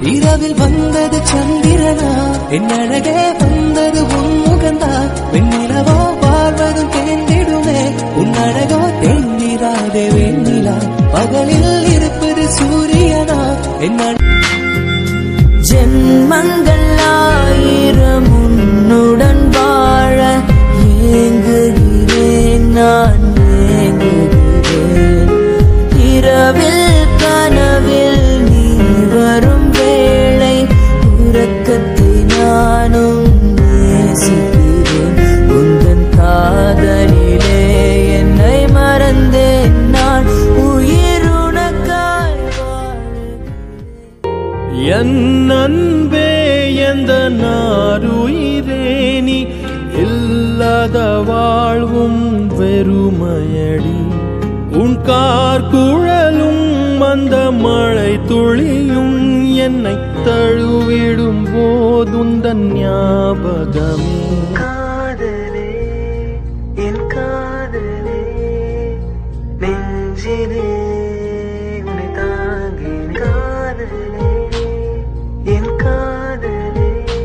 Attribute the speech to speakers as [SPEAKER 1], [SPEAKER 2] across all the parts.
[SPEAKER 1] இரவில் வந்தது சந்திரனா என் அழகே வந்தது உன் முகந்தா வெண்ணிலவோ வாழ்வதும் தேர்ந்திடுமே உன் அழகோ தேர்ந்திராதே வெண்ணிலா பகலில் இருப்பது சூரியனா என் அழ-
[SPEAKER 2] ஜென்மங்கள் ஆயிரம் உன்னுடன் வாழ ஏங்குகிறேன் நான் ஏங்குகிறேன் இரவில் கனவில் நீ வரும் வேளை உறக்கத்தை நானும் நேசிக்கிறேன் உந்தன் காதலிலே என்னை மறந்தேன் நான் உயிருனக்காய் வாழுகிறேன்
[SPEAKER 3] என் அன்பே எந்த நாருயிரே நீ இல்லாத வாழ்வும் வெறுமையடி உன் கார் குழலும் அந்த மழை துளியும் என்னை தழுவிடும் போதுந்தன் ஞாபகமே
[SPEAKER 4] காதலே என் காதலே நெஞ்சிலே உன்னை தாங்கி காதலே என் காதலே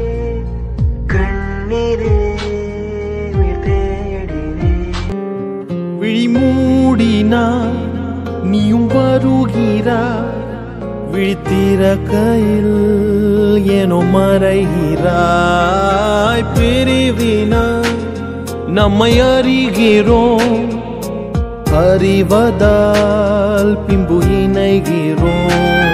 [SPEAKER 4] கண்ணீரே உயிர் தேடினேன்
[SPEAKER 3] விழி மூடினாய் நீயும் வருகிறாய் விழித்திர கையில் ஏனோ மறைகிறாய் பிரிவினாய் நம்மை அறிகிறோம் அறிவதால் பின்பு இணைகிறோம்